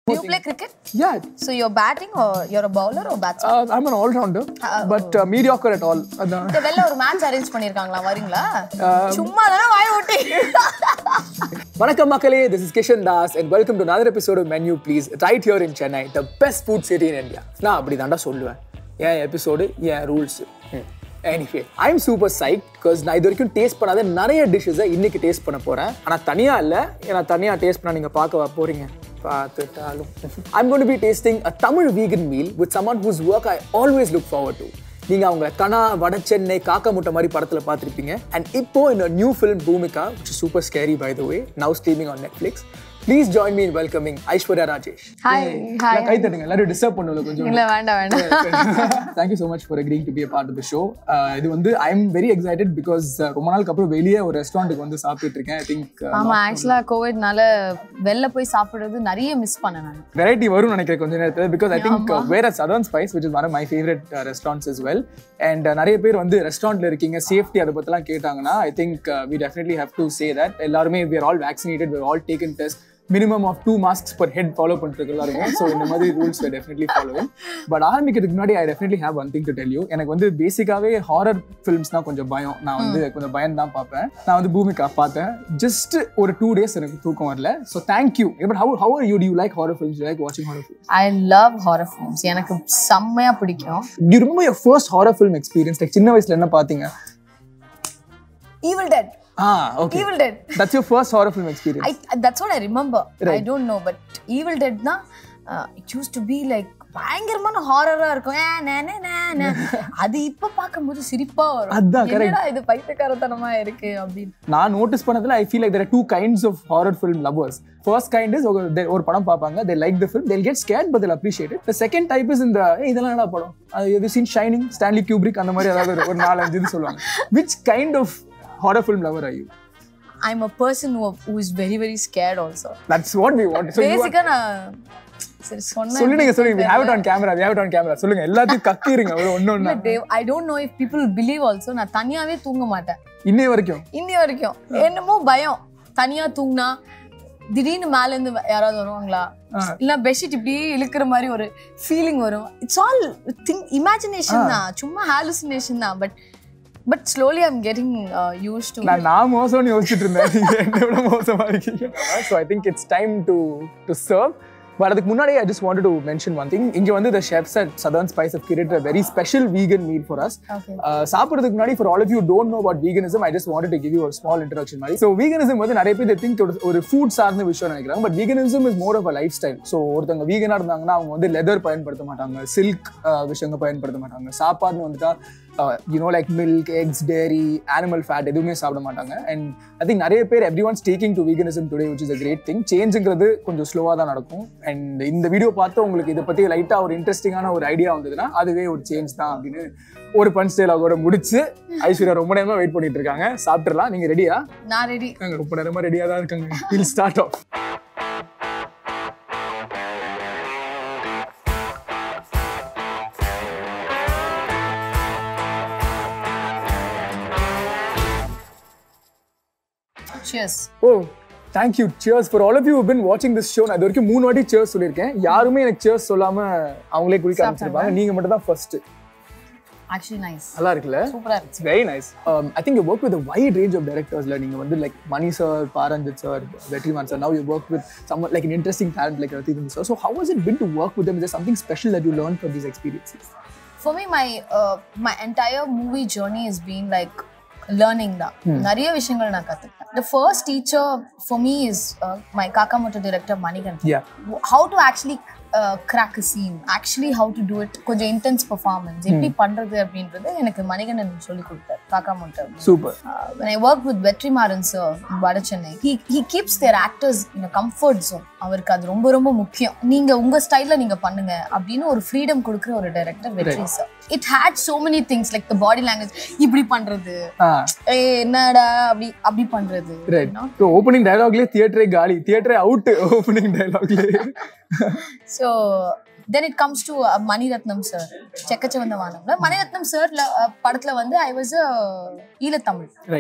Do you play cricket? Yeah, So you're batting or you're a bowler or batsman? uh, I'm an all-rounder, but uh, mediocre at all. அதான். இந்த வெளில ஒரு match arrange பண்ணிருக்காங்களா வரீங்களா சும்மா தானே வாய் ஓட்டி வணக்கம் மக்களே this is Kishan Das and welcome to another episode of Menu Please right here in Chennai the best food city in India நான் அப்படி தாண்டா சொல்லுவேன் என் எபிசோடு என் rules anyway I am super psyched because நான் இது வரைக்கும் டேஸ்ட் பண்ணாத நிறைய டிஷ்ஷஸை இன்னைக்கு டேஸ்ட் பண்ண போகிறேன் ஆனால் தனியாக இல்லை ஏன்னா தனியாக டேஸ்ட் பண்ண நீங்கள் பார்க்க வர போகிறீங்க பார்த்துட்டாலும் I'm going to be tasting a Tamil vegan meal with someone whose work I always look forward to நீங்க அவங்க கனா வட சென்னை காக்கா முட்டை மாதிரி படத்துல பார்த்திருப்பீங்க அண்ட் இப்போ in a new film Bhoomika which is super scary by the way now streaming on netflix please join me in welcoming Aishwarya Rajesh hi hi கை தட்டுங்க எல்லாரும் டிஸ்டர்ப் பண்ணல கொஞ்சம் இல்ல வேண்டாம் வேண்டாம் thank you so much for agreeing to be part of the show இது வந்து I am very excited because ரொம்ப நாளுக்கு அப்புறம் வெளியே ஒரு ரெஸ்டாரண்ட்டுக்கு வந்து சாப்பிட்டுட்டு இருக்கேன் ஐ திங்க் ஆமா ஆக்சுவலா கோவிட்னால வெளில போய் சாப்பிடுறது நிறைய மிஸ் பண்ணேன் நான் வெரைட்டி வரும்னு நினைக்கிறேன் கொஞ்ச நேரத்தில் because I think we're at Southern Spice which is one my favourite restaurants as well and நிறைய பேர் வந்து ரெஸ்டாரண்ட்ல இருக்கீங்க சேஃப்டி அதை பற்றிலாம் கேட்டாங்கன்னா I think we definitely have to say that எல்லாருமே we are all vaccinated we all taken test minimum of two masks per head follow பண்ணிட்டு எல்லாருமே ஸோ இந்த மாதிரி ரூல்ஸ் டெஃபினெட்லி ஃபாலோவிங் பட் ஆரம்பிக்கிறதுக்கு முன்னாடி I definitely have one thing to tell you எனக்கு வந்து பேசிக்காவே horror ஃபிலிம்ஸ்னா கொஞ்சம் பயம் நான் வந்து கொஞ்சம் பயம் தான் பார்ப்பேன் நான் வந்து பூமிகா பார்த்தேன் ஜஸ்ட் ஒரு டூ டேஸ் எனக்கு தூக்கம் வரல so thank you but how how you do like horror films like வாட்சிங் horror films I love horror films எனக்கு செம்மையா பிடிக்கும் you remember your first horror film experience like சின்ன வயசுல என்ன பார்த்தீங்க Evil Dead ah okay Evil Dead that's your first horror film experience I that's what I remember I don't know but Evil Dead தான் it use to be like பயங்கரமான ஹாரரா இருக்கும் ஏ, நே, நே, நே, நே. அது இப்ப பார்க்கும்போது சிரிப்பா வரும் அதான், correct. என்னடா இது பைத்தியக்காரத்தனமா இருக்கு அப்படின்னு நான் நோட்டீஸ் பண்ணதுல I feel like there two kinds of horror film lovers first kind is ஒரு படம் பார்ப்பாங்க they like the film they'll get scared but appreciate the second type is இந்த "ஏய், இதெல்லாம் என்னடா படம் அது எது சீன் ஷைனிங் ஸ்டான்லி கியூப்ரிக் அந்த மாதிரி ஏதாவது ஒரு- ஒரு நாலஞ்சு இது சொல்லுவாங்க which kind of horror film lover are you I'm a person who is very very scared also that's what we want so basically நான் சரி சொன்னேன் சொல்லுங்க சொல்லுங்க we have it on camera we have it on camera சொல்லுங்க எல்லாத்தையும் கக்கிருங்க ஒரு ஒண்ணு ஒண்ணு I don't know if people believe also நான் தனியாவே தூங்க மாட்டேன் இன்னைய வரைக்கும் இன்னி வரைக்கும் என்னமோ பயம் தனியா தூங்கினா திடீர்னு மேல இருந்து யாராவது வருவாங்களா இல்ல பெட்ஷீட் இப்படியே இழுக்கிற மாதிரி ஒரு ஃபீலிங் வரும் இட்ஸ் ஆல் திங் இமேஜினேஷன் தான் சும்மா ஹாலுசினேஷன் தான் but but slowly I'm getting use to நான் நான் மோசம்னு யோசிச்சுட்டு இருந்தேன் நீங்க என்னை விட மோசமா இருக்கீங்க so I think it's time to to serve but அதுக்கு முன்னாடி I just want to mention one thing இங்க வந்து the chefs at Southern Spice of create a very special vegan meal for us Okay. சாப்பிட்றதுக்கு முன்னாடி for all of you don't know about veganism I just want to give you ஒரு small introduction மாதிரி so veganism வந்து நிறைய பேர் think ஒரு food சார்ந்த விஷயம் நினைக்கிறாங்க but veganism is more of a lifestyle so ஒருத்தவங்க வீகனாக இருந்தாங்கன்னா அவங்க வந்து லெதர் பயன்படுத்த மாட்டாங்க சில்க் விஷயங்கள் பயன்படுத்த மாட்டாங்க சாப்பாடுன்னு வந்துட்டா you know like milk eggs dairy animal fat எதுவுமே சாப்பிட மாட்டாங்க அண்ட் ஐ திங்க் நிறைய பேர் everyone taking to veganism today which is a great thing சேஞ்சுங்கிறது கொஞ்சம் ஸ்லோவாக தான் நடக்கும் அண்ட் இந்த வீடியோ பார்த்து உங்களுக்கு இதை பற்றி லைட்டாக ஒரு இன்ட்ரெஸ்டிங்கான ஒரு ஐடியா வந்ததுன்னா அதுவே ஒரு சேஞ்ச் தான் அப்படின்னு ஒரு பஞ்ச் டைலாகோட முடிச்சு ஐஸ்வர்யா ரொம்ப நேரமா வெயிட் பண்ணிட்டு இருக்காங்க சாப்பிட்டுறலாம் நீங்க ரெடியா நான் ரெடி ரொம்ப நேரமா ரெடியா தான் இருக்காங்க will start off cheers oh thank you cheers for all of you been வாட்சிங் திஸ் ஷோ நான் இது வரைக்கும் மூணு வாட்டி சியர்ஸ் சொல்லியிருக்கேன் யாருமே எனக்கு சியர்ஸ் சொல்லாம அவங்களே குடிக்க ஆரம்பிச்சிருப்பாங்க நீங்க மட்டும் தான் ஃபர்ஸ்ட் ஆக்சுவலி நைஸ் நல்லா இருக்குல்ல சூப்பரா இருந்துச்சு very nice I think you work with wide range of டேரக்டர்ஸ்ல நீங்க வந்து like Mani sir Pa Ranjith sir வெற்றிமான் sir now you work with some like an interesting talent like Rathindran sir so how has it been to work with them is there something special that you learned from these experiences for me my uh, my entire movie journey has been like learning தான் நிறைய விஷயங்கள் நான் கத்துக்கிட்டேன் the first teacher for me is uh, my kakamoto director manigan yeah how to actually uh, crack a scene actually how to do it கொஞ்சம் intense performance எப்படி பண்றது அப்படின்றது எனக்கு மணிகண்டன் சொல்லி கொடுத்தார் காக்காமோட்டோ super uh, when I work with Vetrimaran sir in Vadachennai, he, he keeps their actors in a comfort zone. அவருக்கு அது ரொம்ப ரொம்ப முக்கியம் நீங்க உங்க ஸ்டைல்ல நீங்க பண்ணுங்க அப்படின்னு ஒரு ஃப்ரீடம் கொடுக்குற ஒரு director Vetri sir it had so many things like the body language இப்படி பண்றது ah ஏ என்னடா அப்படி அப்படி பண்றது ரைட் ஸோ ஓப்பனிங் டயலாக்லேயே தியேட்டரே காலி தியேட்டரே அவுட் ஓப்பனிங் டயலாக்லேயே so then it comes to Mani Ratnam sir செக்கச்சவந்த வானம்ல மணிரத்னம் சார் படத்துல வந்து ஐ வாஸ் ஈழத்தமிழ் ரைட்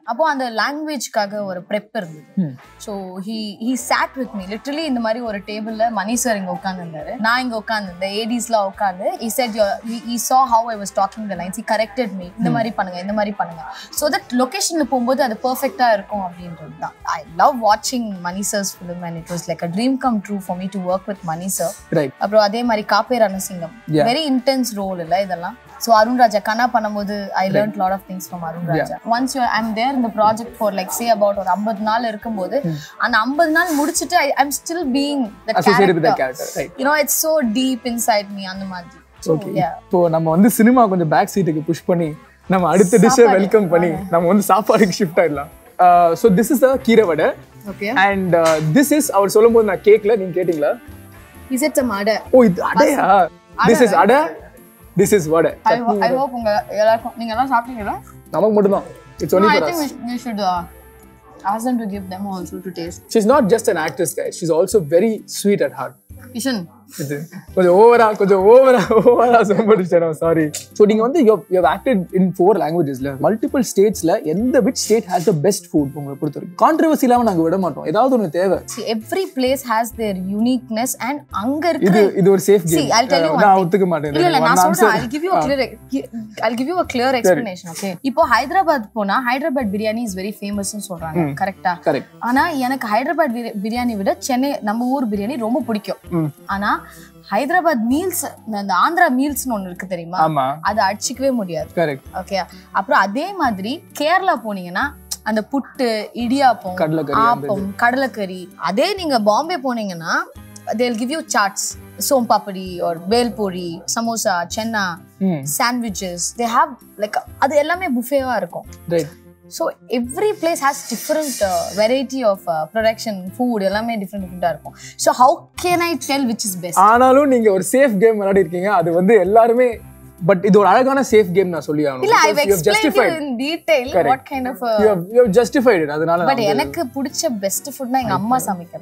அப்போ அந்த லாங்குவேஜ்க்காக ஒரு ப்ரெப் இருந்தது so he he sat with me literally இந்த மாதிரி ஒரு டேபிள்ல மணி சார் இங்க உட்காந்துருந்தாரு நான் இங்க உட்காந்துருந்தேன் ஏடிஸ்லாம் உட்காந்து he said your he, he saw how I was talking the lines he corrected me இந்த மாதிரி பண்ணுங்க இந்த மாதிரி பண்ணுங்க ஸோ தட் லொகேஷன்ல போகும்போது அது பெர்ஃபெக்டா இருக்கும் அப்படின்றது தான் ஐ லவ் வாட்சிங் Mani sir's film and it was like a dream come true for me to work with Mani sir right அப்புறம் அதே மாதிரி Ka Pae Ranasingam Yeah. Very intense role இல்ல இதெல்லாம் ஸோ அருண் ராஜா கனா பண்ணும்போது I learn lot of things from Arun Raja once you I'm there இந்த project for like say about ஒரு ஐம்பது நாள் இருக்கும்போது அந்த ஐம்பது நாள் முடிச்சுட்டு I I'm still being the associate with character character right you know it's so deep inside me அந்த மாதிரி So, ஓகே yeah. இப்போ நம்ம வந்து சினிமா கொஞ்சம் பேக் சீட்டுக்கு புஷ் பண்ணி நம்ம அடுத்த டிஷ்ஷை சாப்பாடு. வெல்கம் பண்ணி நம்ம வந்து சாப்பாடுக்கு ஷிஃப்ட் ஆயிடலாம் so this is the keerai vadai okay and this is அவர் சொல்லும்போது நான் கேட்கல நீங்க கேட்டிங்களா இஸ் இட் சம் அடை ஓ இது அடையா this is adai this is vadai I I hope உங்க எல்லாருக்கும் நீங்க எல்லாம் சாப்பிட்டீங்களா நமக்கு மட்டும்தான் it's only I for think us we should uh, ask them to give them also to taste she's not just an actress guys she's also very sweet at heart Kishan இது கொஞ்சம் ஓவரா கொஞ்சம் ஓவரா ஓவரா சம்படிச்சிட்டோம் சாரி ஸோ நீங்க வந்து you you acted in four லாங்குவேஜஸ்ல multiple ஸ்டேட்ஸ்ல எந்த which state has the best food உங்களை பொறுத்த வரைக்கும் கான்ட்ரவர்சி இல்லாம நாங்க விட மாட்டோம் ஏதாவது ஒன்று தேவை See, every place has their uniqueness and அங்க இது இருக்கிற இது ஒரு safe See, game I'll tell you one நான் thing. ஒத்துக்க மாட்டேன் இல்ல இல்ல One நான் answer. சொல்றேன் I'll give you a clear I'll give you a clear explanation okay இப்போ ஹைதராபாத் போனா ஹைதராபாத் பிரியாணி இஸ் வெரி ஃபேமஸ்னு சொல்றாங்க கரெக்டா Correct. ஆனா எனக்கு ஹைதராபாத் பிரி- பிரியாணி விட சென்னை நம்ம ஊர் பிரியாணி ரொம்ப பிடிக்கும் ம். ஆனா ஹைதராபாத் மீல்ஸ் அந்த ஆந்திரா மீல்ஸ்னு ஒண்ணு இருக்கு தெரியுமா ஆமா அதை அடிச்சுக்கவே முடியாது கரெக்ட் ஓகே அப்புறம் அதே மாதிரி கேரளா போனீங்கன்னா அந்த புட்டு இடியாப்பம் கடலைக்கறி அந்த ஆப்பம் கடலைக்கறி அதே நீங்க பாம்பே போனீங்கன்னா they'll give you chaats some papdi ஒரு பேல்பூரி சமோசா சென்னா ம் சாண்ட்விச்சஸ் தே ஹாவ் லைக் அது எல்லாமே புஃபேவா இருக்கும் right so every place has different variety of production food எல்லாமே டிஃப்ரெண்ட் டிஃப்ரெண்டாக இருக்கும் so how can I tell which is best ஆனாலும் நீங்க ஒரு சேஃப் கேம் விளையாடி இருக்கீங்க அது வந்து எல்லாருமே பட் இது ஒரு அழகான சேஃப் கேம் நான் சொல்லி ஆகணும் இல்ல I Because you have explain justified in detail Correct. What kind of you have you have justified it அதனால பட் எனக்கு பிடிச்ச பெஸ்ட் ஃபுட்னா எங்க அம்மா சமைக்கிறது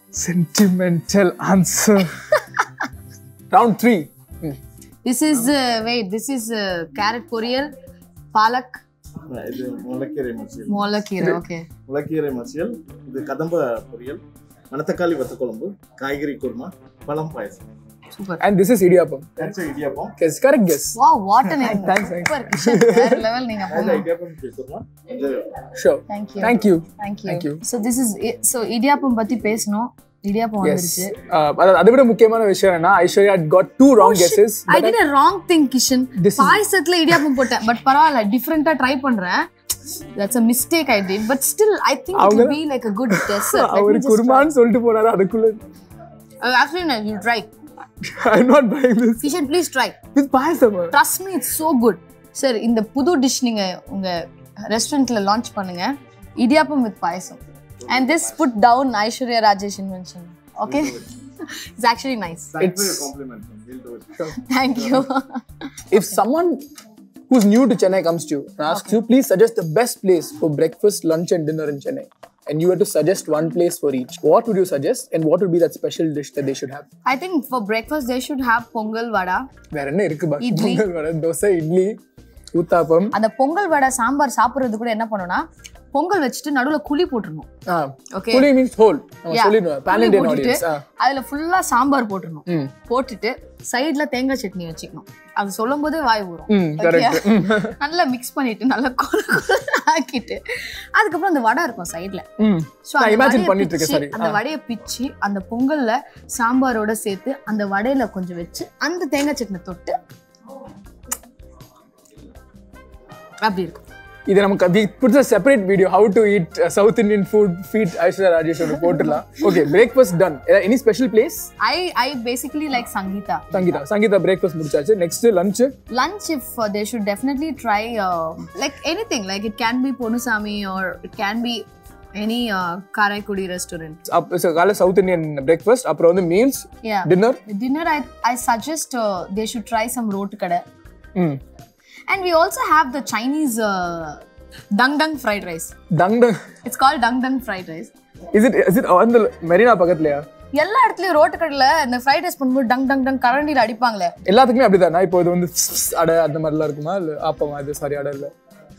sentimental answer round 3 this is wait this is carrot poriyal palak இது முளைக்கீரை மசியல் மொளக்கீரை ஓகே முளைக்கீரை மசியல் இது கதம்ப பொரியல் மணத்தக்காளி வத்த குழம்பு காய்கறி குருமா பழம் payasam super and this is idiyappam கடிச்ச idiyappam guess correct guess wow what an Thanks, thanks. Super Kishan வேற லெவல் நீங்க அது இடியாப்பம் குருமா இது sure Thank you. thank you Thank you. Thank you. So this is so idiyappam பத்தி பேசணும் இடியாப்பம் yes வந்துருச்சு uh, அதாவது அதை விட முக்கியமான விஷயம் என்ன Aishwarya got two wrong guesses I did a wrong thing Kishan This is- பாயசத்துல இடியாப்பம் போட்டேன் பட் பரவாயில்ல டிஃபரெண்டா ட்ரை பண்றேன் that's a mistake i did but still i think it அவங்க- will be like a good dessert Let me our just குருமான்னு சொல்லிட்டு போனாரு அதுக்குள்ள try. Uh, actually no, you try i'm not buying this Kishan please try with payasam trust me it's so good sir இந்த புது dish நீங்க உங்க ரெஸ்டாரண்ட்ல launch பண்ணுங்க idiyappam with payasam and this put down Aishwarya Rajesh invention okay it's actually nice compliment we'll do it. Thank you if someone who's new to Chennai comes to you and asks you, please suggest the best place for breakfast, lunch, and dinner in Chennai, and you had to suggest one place for each, what would you suggest, and what would be that special dish that they should have? I think for breakfast they should have pongal vada வேற என்ன இருக்கு பாக்கி இட்லி. பொங்கல் வடை தோசை இட்லி ஊத்தாப்பம் அந்த பொங்கல் வடை சாம்பார் சாப்பிடுறது கூட என்ன பண்ணணும்னா பொங்கல் வச்சுட்டு நடுவுல குழி போட்டுறணும் ஆ Okay. புளி மீன்ஸ் ஹோல் நம்ம Yeah. சொல்லிடுவோம் பேன் புளி இண்டியன் போட்டுட்டு, ஆடியன்ஸ் அதுல ஃபுல்லா சாம்பார் போட்டுறணும் ம் போட்டுட்டு சைடுல தேங்காய் சட்னி வச்சுக்கணும் அது சொல்லும் போதே வாய் ஊறும் ம் கரெக்ட் நல்லா மிக்ஸ் பண்ணிட்டு நல்லா கொல கொல ஆக்கிட்டு அதுக்கப்புறம் அந்த வடை இருக்கும் சைடுல ம் ஸோ நான் இமேஜின் பண்ணிட்டு இருக்கேன் சாரி அந்த வடையை பிச்சு அந்த பொங்கல்ல சாம்பாரோட சேர்த்து அந்த வடையில கொஞ்சம் வச்சு அந்த தேங்காய் சட்னி தொட்டு அப்படி இருக்கும் இது நமக்கு we puts a separate video how to eat south Indian food feat Aishwarya Rajesh போட்டுடலாம் okay breakfast done any special place I I basically like Sangeetha Sangeetha Sangeetha breakfast முடிச்சாச்சு next lunch lunch if uh, they should definitely try uh, like anything like it can be ponusami or it can be any uh, karaikudi restaurant அப்போ காலை south Indian breakfast அப்புறம் வந்து meals yeah dinner The dinner i i suggest uh, they should try some rotu kada ம் and we also have the chinese uh, dung dung fried rice dung dung it's called dung dung fried rice is it is it அந்த மெரினா பக்கத்துலயா எல்லா இடத்துலயும் road கடையில இந்த fried rice பண்ணும்போது டங் டங் டங் கரண்டில அடிப்பாங்களே எல்லாத்துக்குமே அப்படிதானா இப்போ இது வந்து அடை அந்த மாதிரிலாம் இருக்குமா இல்ல ஆப்பமா இது சாரி அடை இல்ல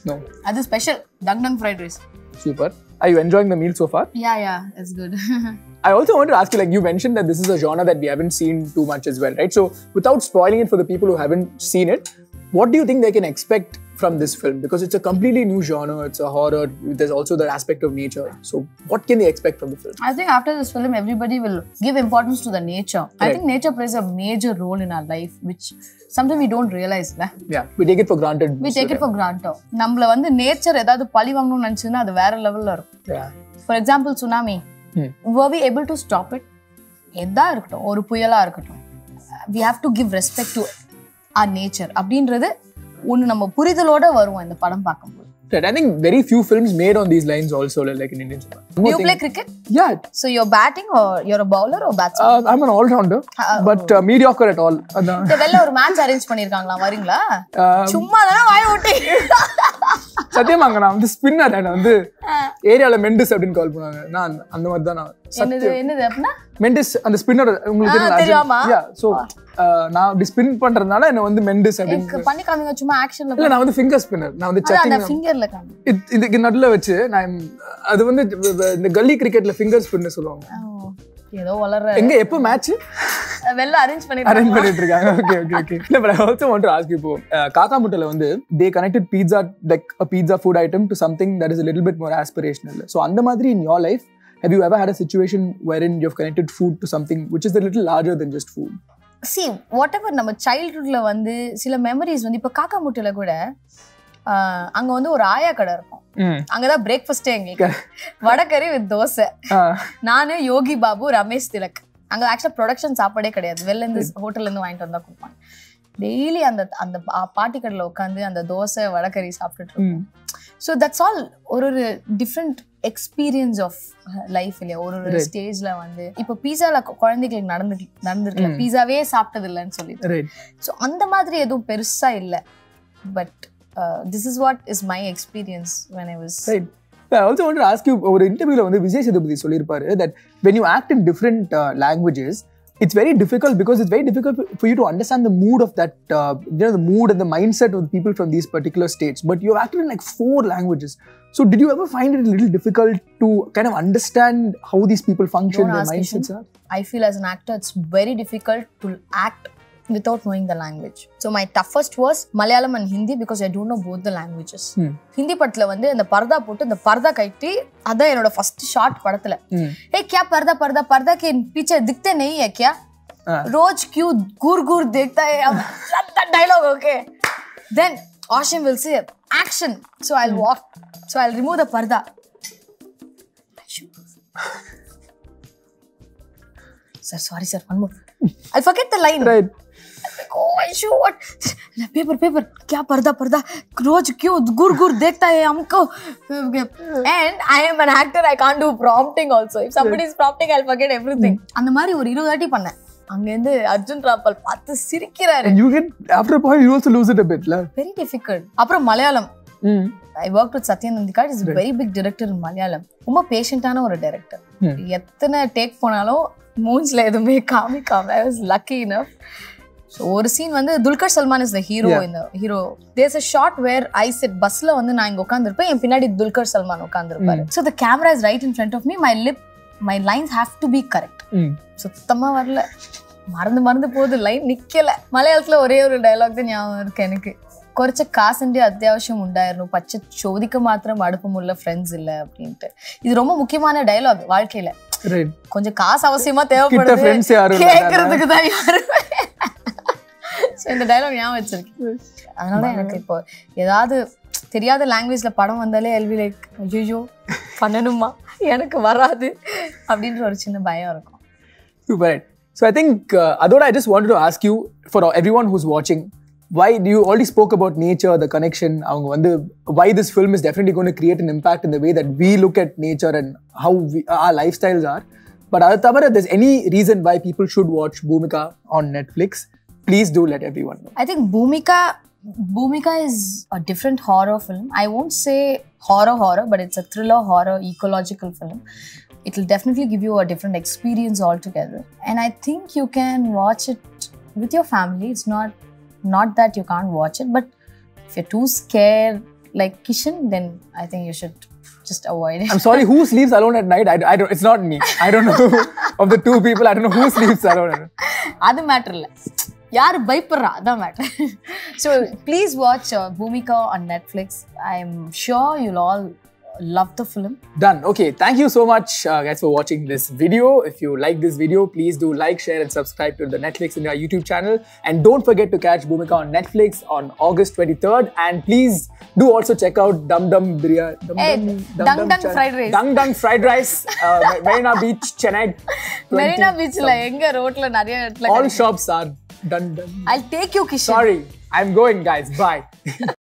No. அது special dung dung fried rice Super. Are you enjoying the meal so far? Yeah yeah it's good I also want to ask you, like you mentioned that this is a genre that we haven't seen too much as well, right? So, without spoiling it for the people who haven't seen it, what do you think they can expect from this film? Because it's a completely new genre. It's a horror. There's also the aspect of nature. So, what can they expect from the film? I think after this film, everybody will give importance to the nature. I think nature plays a major role in our life, which sometimes we don't realize. lah. Yeah, we take it for granted. We take it for granted. நம்மள வந்து nature ஏதாவது பழி வாங்கணும்னு நினைச்சுன்னா அது வேற லெவல்ல இருக்கும் Yeah. For example tsunami Hmm. were we able to stop it எதா இருக்கட்டும் ஒரு புயலா இருக்கட்டும் we have to give respect to our nature அப்படின்றது ஒன்று நம்ம புரிதலோட வருவோம் இந்த படம் பார்க்கும்போது Right. I think very few films made on these lines also, like in Indian cinema. One Do more you thing- play cricket? Yeah, So you're batting or you're a bowler or batsman? uh, I'm an all-rounder, but uh, mediocre at all. அதான். இந்த வெளில ஒரு match arrange பண்ணிருக்காங்களா வரீங்களா Uh, சும்மா தானே வாய ஓட்டி சத்தியமாங்க நான் வந்து ஸ்பின்னர் நான் வந்து ஏரியால மெண்டிஸ் அப்படின்னு கால் பண்ணுவாங்க நான் அந்த- அந்த மாதிரி தான் நான் என்னது என்னது அப்படின்னா மெண்டிஸ் அந்த ஸ்பின்னர் உங்களுக்கு ஆ, தெரியாமா? யா சோ நான் அப்படி ஸ்பின் பண்றதுனால என்ன வந்து மெண்டிஸ் அப்படின்னு எனக்கு பண்ணி காமிங்க சும்மா ஆக்ஷன்ல இல்ல நான் வந்து ஃபிங்கர் ஸ்பின்னர் நான் வந்து அந்த சட்டிங் ஃபிங்கர்ல காமி இதுக்கு நடுல வச்சு நான் அது வந்து இந்த கல்லி கிரிக்கெட்ல ஃபிங்கர் ஸ்பின் சொல்லுவாங்க ஓ, ஏதோ வளர்ற எங்க எப்போ மேட்ச் வெளில அரேஞ்ச் அரேஞ்ச் பண்ணிருக்காங்க பண்ணிட்டு இருக்காங்க ஓகே ஓகே ஓகே இல்ல but I also want to ask you இப்போ அஹ், காக்கா முட்டைல வந்து they connected pizza like a pizza food item to something that is little bit more aspirational so அந்த மாதிரி in your life have you ever had a situation wherein you've connected food to something which is a little larger than just food see whatever நம்ம சைல்ட்ஹுட்ல வந்து சில memories வந்து இப்போ காக்கா முட்டையில கூட ஆஹ், அங்க வந்து ஒரு ஆயா கடை இருக்கும் அங்கதான் பிரேக்ஃபாஸ்டே எங்களுக்கு வடகறி வித் தோசை நானு யோகி பாபு ரமேஷ் திலக் அங்க ஆக்சுவலா ப்ரொடக்ஷன் சாப்பாடே கிடையாது வெளில இருந்து ஹோட்டல்ல இருந்து வாங்கிட்டு வந்தா கொடுப்பாங்க டெய்லி அந்த அந்த பா- பாட்டி கடையில் உட்காந்து அந்த தோசை வடகறி சாப்பிட்டுட்டு இருக்கோம் ஸோ தட்ஸ் ஆல் ஒரு ஒரு டிஃப்ரெண்ட் எக்ஸ்பீரியன்ஸ் ஆஃப் லைஃப் இல்லையா ஒரு ஒரு Right. ஸ்டேஜ்ல வந்து இப்போ பீஸால குழந்தைகளுக்கு நடந்து நடந்திருக்கல Mm. பீஸாவே சாப்பிட்டது இல்லைன்னு சொல்லிட்டு ரைட் ஸோ அந்த மாதிரி எதுவும் பெருசா இல்லை but this is what is my experience when I was right I also want to ask you ஒரு இன்டர்வியூல வந்து விஜய் சேதுபதி சொல்லியிருப்பாரு that when you act in different languages it's very difficult because it's very difficult for you to understand the mood of that you know the mood and the mindset of the people from these particular states but you have acted in like four languages so did you ever find it a little difficult to kind of understand how these people function Don't their ask mindsets are I feel as an actor, it's very difficult to act without knowing the language. So my toughest was Malayalam and Hindi because I don't know both the languages. Hmm. Hindi படத்துல வந்து அந்த பர்தா போட்டு அந்த பர்தா கட்டி அதான் என்னோட first short படத்துல Hmm. ஏ क्या पर्दा पर्दा पर्दा के पीछे दिखते नहीं है क्या Ah. रोज क्यों घूर घूर देखता है अब that dialogue okay then Oshim will say action so I'll walk so I'll remove the parda sir sorry sir one more I'll forget the line right like, oh issue what paper paper क्या पर्दा पर्दा रोज क्यों गुर गुर देखता है हमको and I am an actor I can't do prompting also if somebody is prompting I'll forget everything அந்த மாதிரி ஒரு இருபது வாட்டி பண்ணேன் அங்கேருந்து அர்ஜுன் ராப்பல் பார்த்து சிரிக்கிறாரு and you get after a point you also lose it a bit la. Very difficult அப்புறம் Malayalam mm. I work with Sathyan Anthikad is very big director in Malayalam ரொம்ப பேஷண்டான ஒரு டைரக்டர் Hmm. எத்தனை டேக் போனாலும் மூஞ்சில எதுவுமே காமிக்காம I was lucky enough so ஒரு சீன் வந்து Dulquer Salmaan is the hero Yeah. இந்த hero there's a shot where I sat பஸ்ல வந்து நான் இங்க உட்காந்துருப்பேன் என் பின்னாடி துல்கர் சல்மான் உட்காந்துருப்பாரு so the camera is right in front of me my lip my lines have to be correct Mm. சுத்தமா வரல மறந்து மறந்து போகுது லைன் நிக்கல மலையாளத்துல ஒரே ஒரு டயலாக் தான் ஞாபகம் இருக்கு எனக்கு കുറച്ച് കാസിന്റെ അത്യാവശ്യം ഉണ്ടായിരുന്നു പക്ഷെ ചോദിക്ക മാത്രം അടുപ്പമുള്ള ഫ്രണ്ട്സ് இல்ல அப்படின்ட்டு இது ரொம்ப முக்கியமான டயலாக் வாழ்க்கையில right கொஞ்சம் காசு அவசியமா கிட்ட தேவைப்படுது friends யாரும் இல்ல. கேக்குறதுக்கு தான் யாருமே So, இந்த டயலாக் ஞாபகம் வச்சிருக்கேன் அதனால எனக்கு இப்போ ஏதாவது தெரியாத லாங்குவேஜ்ல படம் வந்தாலே எல்வி லைக் ஐயோ பண்ணணுமா எனக்கு வராது அப்படின்ற ஒரு சின்ன பயம் இருக்கும் Super. Right. So I think, uh, Adora, I just wanted to ask you, for everyone who's watching, why do you already spoke about nature, the connection, அவங்க வந்து why this film is definitely going to create an impact in the way that we look at nature and how we, our lifestyles are. But அது தவிர, if there's any reason why people should watch Bhumika on Netflix, please do let everyone know. I think Bhumika Bhumika is a different horror film. I won't say horror horror, but it's a thriller horror ecological film. It will definitely give you a different experience altogether. And I think you can watch it with your family. It's not not that you can't watch it, but if you're too scared, like Kishan, then I think you should just avoid it. I'm sorry, who sleeps alone at night? I, I don't. It's not me. I don't know. of the two people, I don't know who sleeps alone. at night. அது matter இல்ல யார் பயப்படுறா அதான் matter so please watch Bhoomika on Netflix I am sure you'll all love the film Done. Okay. Thank you so much, uh, guys, for watching this video. If you like this video, please do like, share, and subscribe to the Netflix India YouTube channel. And don't forget to catch Bhumika on Netflix on August 23rd. And please do also check out Dum Dum Biryani. Dum Hey, Dum Dung Dung fried rice. Dung Dung Fried Rice. Uh, Marina Beach, Chennai. 20. Marina பீச்ல எங்க ரோட்ல நிறைய இடத்துல All shops are done. done. I take you Kishan Sorry, I'm going, guys. Bye.